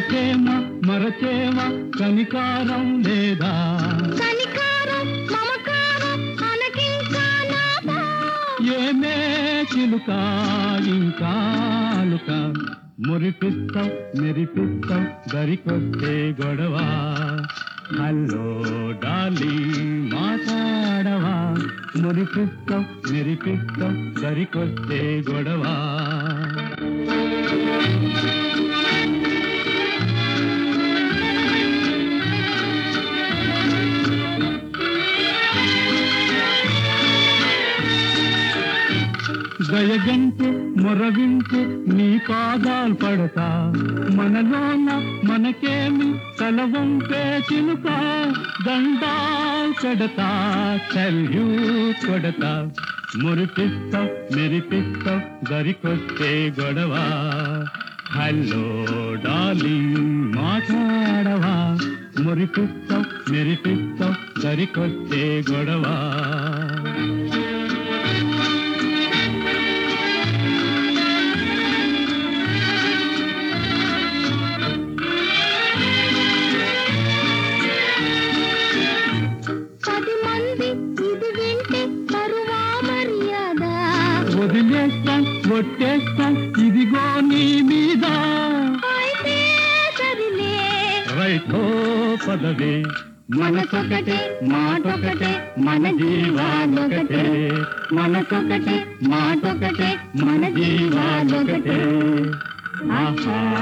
మరచేమ మరచేమ కనికారం లేదా కనికారం మమకారం అనకింకా నాదా ఏమే చిలుక ఇంకా అలుక మురిపిస్తాం మెరిపిస్తాం దరికొస్తే గొడవ హలో డాలి మాట్లాడవా మురిపిస్తాం మెరిపిస్తాం దరికొస్తే గొడవ దయగంటే మొరవింటే నీ పాదాలు పడతా మనలోన మనకేమి తలవంపే చిలుక దండా కడతా సల్యూట్ కొడతా మురిపిస్తా మెరిపిస్తా దరికొస్తే గొడవ హలో డార్లింగ్ మాట్లాడవా మురిపిస్తా మెరిపిస్తా దరికొస్తే గొడవ పది మంది ఇది వింటే తరువా మర్యాద వదిలేస్తాం కొట్టేస్తాం ఇదిగో నీ మీద అయితే సరిలే రైతో పదవే మనసొకటే మాటొకటే మన జీవాలొకటే మనసొకటే మాటొకటే మన జీవాలొకటే ఆహా